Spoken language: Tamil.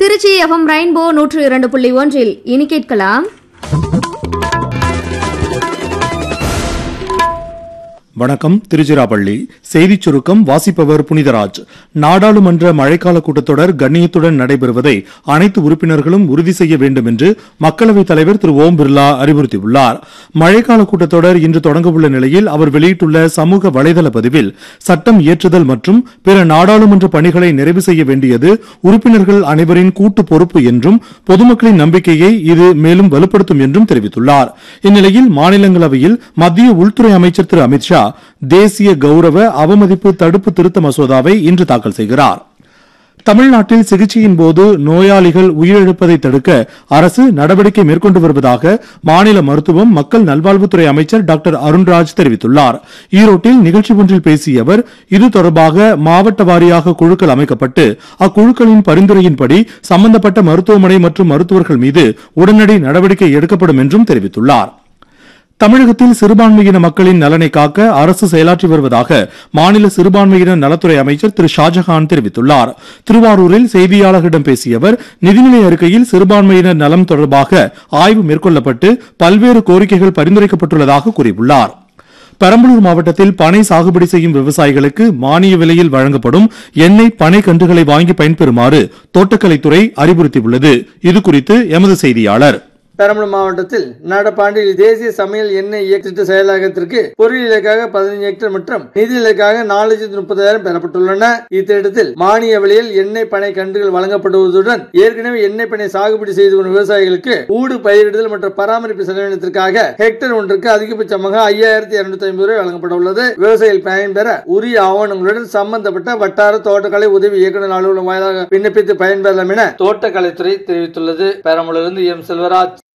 திருச்சி எஃப்எம் ரெயின்போ நூற்று இரண்டு புள்ளி ஒன்றில் இனி கேட்கலாம் வணக்கம் திருச்சிராப்பள்ளி செய்திச் சுருக்கம் வாசிப்பவர் புனிதராஜ் நாடாளுமன்ற மழைக்கால கூட்டத்தொடர் கண்ணியத்துடன் நடைபெறுவதை அனைத்து உறுப்பினர்களும் உறுதி செய்ய வேண்டும் என்று மக்களவைத் தலைவர் திரு ஓம் பிர்லா அறிவுறுத்தியுள்ளார் மழைக்கால கூட்டத்தொடர் இன்று தொடங்கவுள்ள நிலையில் அவர் வெளியிட்டுள்ள சமூக வலைதள பதிவில் சட்டம் இயற்றுதல் மற்றும் பிற நாடாளுமன்ற பணிகளை நிறைவு செய்ய வேண்டியது உறுப்பினர்கள் அனைவரின் கூட்டு பொறுப்பு என்றும் பொதுமக்களின் நம்பிக்கையை இது மேலும் வலுப்படுத்தும் என்றும் தெரிவித்துள்ளார் இந்நிலையில் மாநிலங்களவையில் மத்திய உள்துறை அமைச்சர் திரு அமித்ஷா தேசிய கௌரவ அவமதிப்பு தடுப்பு திருத்த மசோதாவை இன்று தாக்கல் செய்கிறார் தமிழ்நாட்டில் சிகிச்சையின் போது நோயாளிகள் உயிரிழப்பதை தடுக்க அரசு நடவடிக்கை மேற்கொண்டு வருவதாக மாநில மருத்துவம் மக்கள் நல்வாழ்வுத்துறை அமைச்சர் டாக்டர் அருண்ராஜ் தெரிவித்துள்ளார் ஈரோட்டில் நிகழ்ச்சி ஒன்றில் பேசிய அவர் இது தொடர்பாக மாவட்ட வாரியாக குழுக்கள் அமைக்கப்பட்டு அக்குழுக்களின் பரிந்துரையின்படி சம்பந்தப்பட்ட மருத்துவமனை மற்றும் மருத்துவர்கள் மீது உடனடி நடவடிக்கை எடுக்கப்படும் என்றும் தெரிவித்துள்ளார் தமிழகத்தில் சிறுபான்மையின மக்களின் நலனை காக்க அரசு செயலாற்றி வருவதாக மாநில சிறுபான்மையினர் நலத்துறை அமைச்சர் திரு ஷாஜஹான் தெரிவித்துள்ளார் திருவாரூரில் செய்தியாளர்களிடம் பேசிய அவர் நிதிநிலை அறிக்கையில் சிறுபான்மையினர் நலம் தொடர்பாக ஆய்வு மேற்கொள்ளப்பட்டு பல்வேறு கோரிக்கைகள் பரிந்துரைக்கப்பட்டுள்ளதாக கூறியுள்ளார் பெரம்பலூர் மாவட்டத்தில் பனை சாகுபடி செய்யும் விவசாயிகளுக்கு மானிய விலையில் வழங்கப்படும் எண்ணெய் பனை கன்றுகளை வாங்கி பயன்பெறுமாறு தோட்டக்கலைத்துறை அறிவுறுத்தியுள்ளது இதுகுறித்து எமது செய்தியாளர் பெரம்பலூர் மாவட்டத்தில் நடப்பாண்டில் தேசிய சமையல் எண்ணெய் இயக்க திட்ட செயலாக்கத்திற்கு பொருள் இலக்காக பதினைஞ்சு ஹெக்டேர் மற்றும் நிதி இலக்காக நாலு லட்சத்தி முப்பதாயிரம் பெறப்பட்டுள்ளன இத்திட்டத்தில் மானிய விலையில் எண்ணெய் பனை கன்றுகள் வழங்கப்படுவதுடன் ஏற்கனவே எண்ணெய் பனை சாகுபடி செய்து வரும் விவசாயிகளுக்கு ஊடு பயிரிடுதல் மற்றும் பராமரிப்பு செலவினத்திற்காக ஹெக்டேர் ஒன்றுக்கு அதிகபட்சமாக ஐயாயிரத்தி இருநூத்தி ஐம்பது ரூபாய் வழங்கப்பட உள்ளது விவசாயிகள் பயன்பெற உரிய ஆவணங்களுடன் சம்பந்தப்பட்ட வட்டார தோட்டக்கலை உதவி இயக்குநர் அலுவலகம் வாயிலாக விண்ணப்பித்து பயன்பெறலாம் என தோட்டக்கலைத்துறை தெரிவித்துள்ளது பெரம்பலூரிலிருந்து எம் செல்வராஜ்